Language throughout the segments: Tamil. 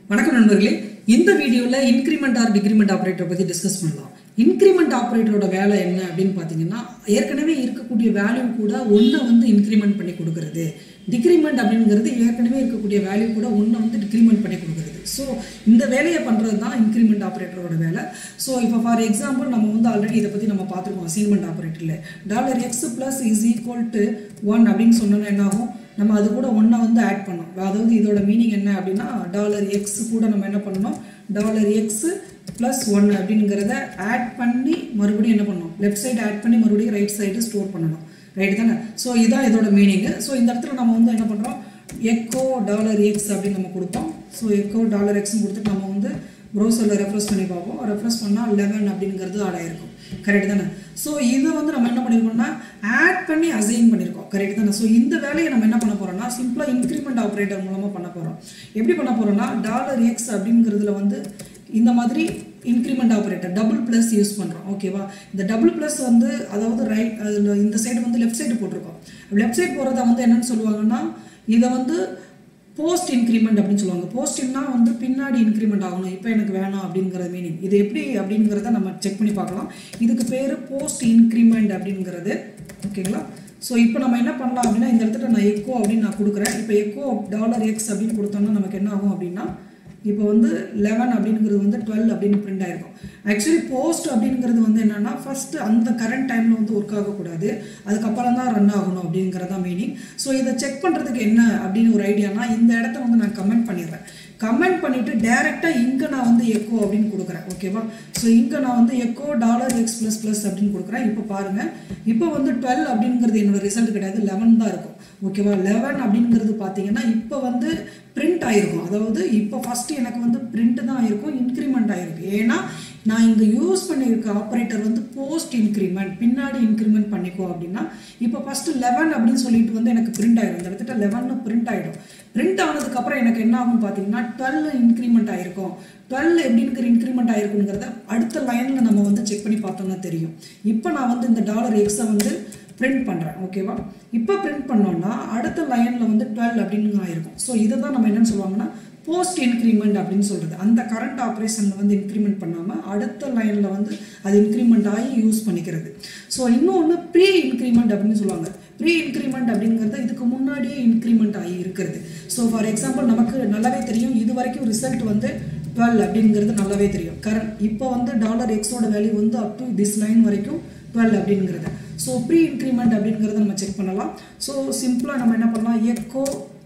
வணக்கம் நண்பர்களே இந்த வீடியோவில் இன்க்ரிமெண்ட் ஆர் டிக்ரிமெண்ட் ஆப்ரேட்டரை பற்றி டிஸ்கஸ் பண்ணலாம் இன்க்ரிமெண்ட் ஆப்ரேட்டரோட வேலை என்ன அப்படின்னு பார்த்தீங்கன்னா ஏற்கனவே இருக்கக்கூடிய வேல்யூ கூட ஒன்றை வந்து இன்க்ரிமெண்ட் பண்ணி கொடுக்கறது டிக்ரிமெண்ட் அப்படிங்கிறது ஏற்கனவே இருக்கக்கூடிய வேல்யூ கூட ஒன்றை வந்து டிக்ரிமெண்ட் பண்ணி கொடுக்கறது ஸோ இந்த வேலையை பண்ணுறது தான் இன்க்ரிமெண்ட் ஆப்ரேட்டரோட வேலை ஸோ இப்போ ஃபார் எக்ஸாம்பிள் நம்ம வந்து ஆல்ரெடி இதை பற்றி நம்ம பார்த்துருக்கோம் அசைன்மெண்ட் ஆப்ரேட்டரில் dollar X plus is equal to one அப்படின்னு சொன்னோன்னா என்ன ஆகும் நம்ம அது கூட ஒன்றை வந்து ஆட் பண்ணோம் அதாவது இதோட மீனிங் என்ன அப்படின்னா டாலர் எக்ஸ் கூட நம்ம என்ன பண்ணணும் டாலர் எக்ஸ் ப்ளஸ் ஒன் அப்படிங்கிறத ஆட் பண்ணி மறுபடியும் என்ன பண்ணணும் லெஃப்ட் சைடு ஆட் பண்ணி மறுபடியும் ரைட் சைடு ஸ்டோர் பண்ணணும் ரைட் தானே ஸோ இதான் இதோட மீனிங்கு ஸோ இந்த இடத்துல நம்ம வந்து என்ன பண்ணுறோம் எக்கோ டாலர் எக்ஸ் அப்படின்னு நம்ம கொடுப்போம் ஸோ எக்கோ டாலர் எக்ஸ்னு கொடுத்துட்டு நம்ம வந்து ப்ரௌசரில் ரெஃப்ரெஸ் பண்ணி பார்ப்போம் ரெஃப்ரெஸ் பண்ணால் லெவன் அப்படிங்கிறது ஆட் ஆயிருக்கும் கரெக்ட் தானே ஸோ இதை வந்து நம்ம என்ன பண்ணியிருக்கோம்னா ஆட் பண்ணி அசைன் பண்ணியிருக்கோம் கரெக்ட் தானே ஸோ இந்த வேலையை நம்ம என்ன பண்ண போகிறோம்னா சிம்பிளாக இன்க்ரிமெண்ட் ஆப்ரேட்டர் மூலமாக பண்ண போகிறோம் எப்படி பண்ண போகிறோம்னா டாலர் எக்ஸ் அப்படிங்கிறதுல வந்து இந்த மாதிரி increment operator double plus use பண்ணுறோம் ஓகேவா இந்த டபுள் ப்ளஸ் வந்து அதாவது ரைட் அதில் இந்த சைடு வந்து லெஃப்ட் சைடு போட்டிருக்கோம் லெஃப்ட் சைடு போகிறத வந்து என்னன்னு சொல்லுவாங்கன்னா இதை வந்து போஸ்ட் இன்க்ரிமெண்ட் அப்படின்னு சொல்லுவாங்க போஸ்டிங்னா வந்து பின்னாடி இன்க்ரிமெண்ட் ஆகணும் இப்போ எனக்கு வேணாம் அப்படிங்கிற மீனிங் இது எப்படி அப்படிங்கிறத நம்ம செக் பண்ணி பார்க்கலாம் இதுக்கு பேர் போஸ்ட் இன்க்ரிமெண்ட் அப்படிங்கிறது ஓகேங்களா ஸோ இப்போ நம்ம என்ன பண்ணலாம் அப்படின்னா இந்த இடத்துல நான் எக்கோ அப்படின்னு நான் கொடுக்குறேன் இப்போ எக்கோ டாலர் எக்ஸ் அப்படின்னு கொடுத்தோம்னா நமக்கு என்ன ஆகும் அப்படின்னா இப்போ வந்து லெவன் அப்படிங்கிறது வந்து டுவெல் அப்படின்னு பிரிண்ட் ஆயிருக்கும் ஆக்சுவலி போஸ்ட் அப்படிங்கிறது வந்து என்னன்னா ஃபர்ஸ்ட் அந்த கரண்ட் டைமில் வந்து ஒர்க் ஆகக்கூடாது அதுக்கப்புறம் தான் ரன் ஆகணும் அப்படிங்கிறதா மீனிங் ஸோ இதை செக் பண்ணுறதுக்கு என்ன அப்படின்னு ஒரு ஐடியானா இந்த இடத்த வந்து நான் கமெண்ட் பண்ணிடுறேன் கமெண்ட் பண்ணிவிட்டு டேரெக்டாக இங்கே நான் வந்து எக்கோ அப்படின்னு கொடுக்குறேன் ஓகேவா ஸோ இங்கே நான் வந்து echo dollar X plus plus அப்படின்னு கொடுக்குறேன் இப்போ பாருங்கள் இப்போ வந்து டுவெல் அப்படிங்கிறது என்னோட ரிசல்ட் கிடையாது லெவன் தான் இருக்கும் ஓகேவா லெவன் அப்படிங்கிறது பார்த்தீங்கன்னா இப்போ வந்து பிரிண்ட் ஆயிருக்கும் அதாவது இப்போ ஃபஸ்ட்டு எனக்கு வந்து பிரிண்ட் தான் ஆயிருக்கும் இன்க்ரிமெண்ட் ஆயிருக்கு ஏன்னா நான் இங்கே யூஸ் பண்ணியிருக்க ஆப்ரேட்டர் வந்து போஸ்ட் இன்க்ரிமெண்ட் பின்னாடி இன்க்ரிமெண்ட் பண்ணிக்கோ அப்படின்னா இப்போ ஃபஸ்ட்டு லெவன் அப்படின்னு சொல்லிட்டு வந்து எனக்கு பிரிண்ட் ஆயிடும் இந்த இடத்துல லெவன் பிரிண்ட் ஆகிடும் பிரிண்ட் ஆனதுக்கப்புறம் எனக்கு என்ன ஆகும் பார்த்தீங்கன்னா டுவெல் இன்க்ரிமெண்ட் ஆயிருக்கும் டுவெல் எப்படிங்கிற இன்க்ரிமெண்ட் ஆயிருக்குங்கிறத அடுத்த லைனில் நம்ம வந்து செக் பண்ணி பார்த்தோம்னா தெரியும் இப்போ நான் வந்து இந்த டாலர் எக்ஸை வந்து பிரிண்ட் பண்ணுறேன் ஓகேவா இப்போ பிரிண்ட் பண்ணோன்னா அடுத்த லைனில் வந்து டுவெல் அப்படின்னு ஆயிருக்கும் ஸோ இதை தான் நம்ம என்னென்னு சொல்லுவாங்கன்னா போஸ்ட் இன்க்ரிமெண்ட் அப்படின்னு சொல்கிறது அந்த கரண்ட் ஆப்ரேஷனில் வந்து இன்க்ரிமெண்ட் பண்ணாமல் அடுத்த லைனில் வந்து அது இன்க்ரிமெண்ட் ஆகி யூஸ் பண்ணிக்கிறது ஸோ இன்னொன்று ப்ரீ இன்க்ரிமெண்ட் அப்படின்னு சொல்லுவாங்க ப்ரீ இன்க்ரிமெண்ட் அப்படிங்கிறது இதுக்கு முன்னாடியே இன்க்ரிமெண்ட் ஆகி இருக்கிறது ஸோ ஃபார் எக்ஸாம்பிள் நமக்கு நல்லாவே தெரியும் இது வரைக்கும் ரிசல்ட் வந்து டுவெல் அப்படிங்கிறது நல்லாவே தெரியும் கரண்ட் இப்போ வந்து டாலர் எக்ஸோட வேல்யூ வந்து அப் டு திஸ் லைன் வரைக்கும் டுவெல் அப்படிங்கிறது ஸோ ப்ரீ இன்க்ரிமெண்ட் அப்படிங்கிறத நம்ம செக் பண்ணலாம் ஸோ சிம்பிளாக நம்ம என்ன பண்ணலாம் எக்கோ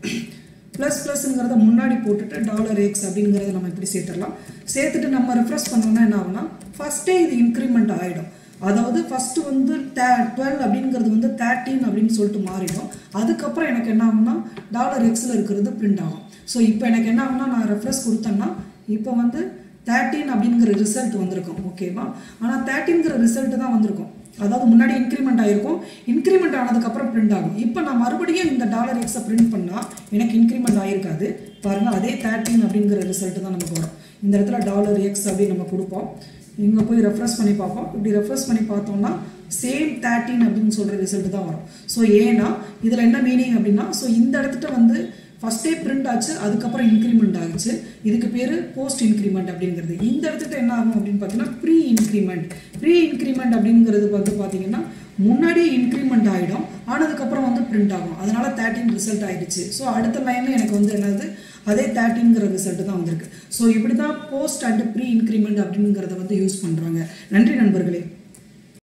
ப்ளஸ் ப்ளஸ்ங்கிறத முன்னாடி போட்டுட்டு டாலர் எக்ஸ் அப்படிங்கிறத நம்ம இப்படி சேர்த்துடலாம் சேர்த்துட்டு நம்ம ரெஃப்ரெஷ் பண்ணோம்னா என்ன ஆகும்னா ஃபஸ்ட்டே இது இன்க்ரிமெண்ட் ஆகிடும் அதாவது ஃபஸ்ட்டு வந்து தே டுவெல் அப்படிங்கிறது வந்து தேர்ட்டீன் அப்படின்னு சொல்லிட்டு மாறிடும் அதுக்கப்புறம் எனக்கு என்ன ஆகும்னா டாலர் எக்ஸில் இருக்கிறது பிரிண்ட் ஆகும் ஸோ இப்போ எனக்கு என்ன ஆகும்னா நான் ரெஃப்ரெஷ் கொடுத்தேன்னா இப்போ வந்து தேர்ட்டீன் அப்படிங்கிற ரிசல்ட் வந்திருக்கும் ஓகேவா ஆனால் தேர்ட்டின்கிற ரிசல்ட் தான் வந்திருக்கும் அதாவது முன்னாடி இன்க்ரிமெண்ட் ஆகிருக்கும் இன்க்ரிமெண்ட் ஆனதுக்கப்புறம் பிரிண்ட் ஆகும் இப்போ நான் மறுபடியும் இந்த டாலர் எக்ஸை பிரிண்ட் பண்ணால் எனக்கு இன்க்ரிமெண்ட் ஆகிருக்காது பாருங்கள் அதே தேர்ட்டின் அப்படிங்கிற ரிசல்ட் தான் நமக்கு வரும் இந்த இடத்துல டாலர் எக்ஸ் அப்படின்னு நம்ம கொடுப்போம் இங்கே போய் ரெஃப்ரெஷ் பண்ணி பார்ப்போம் இப்படி ரெஃப்ரெஷ் பண்ணி பார்த்தோம்னா சேம் தேர்ட்டின் அப்படின்னு சொல்கிற ரிசல்ட் தான் வரும் ஸோ ஏன்னா இதில் என்ன மீனிங் அப்படின்னா ஸோ இந்த இடத்துல வந்து ஃபஸ்ட்டே பிரிண்ட் ஆச்சு அதுக்கப்புறம் இன்க்ரிமெண்ட் ஆச்சு இதுக்கு பேர் போஸ்ட் இன்க்ரிமெண்ட் அப்படிங்கிறது இந்த இடத்துல என்ன ஆகும் அப்படின்னு பார்த்தீங்கன்னா ப்ரீ இன்க்ரிமெண்ட் ப்ரீ இன்க்ரிமெண்ட் அப்படிங்கிறது வந்து பார்த்தீங்கன்னா முன்னாடியே இன்க்ரிமெண்ட் ஆகிடும் ஆனதுக்கப்புறம் வந்து பிரிண்ட் ஆகும் அதனால தேர்ட்டின் ரிசல்ட் ஆகிடுச்சு ஸோ அடுத்த லைனில் எனக்கு வந்து என்னது அதே தேர்ட்டின்கிற ரிசல்ட் தான் வந்திருக்கு ஸோ இப்படி தான் போஸ்ட் அண்ட் ப்ரீ இன்க்ரிமெண்ட் அப்படிங்கிறத வந்து யூஸ் பண்ணுறாங்க நன்றி நண்பர்களே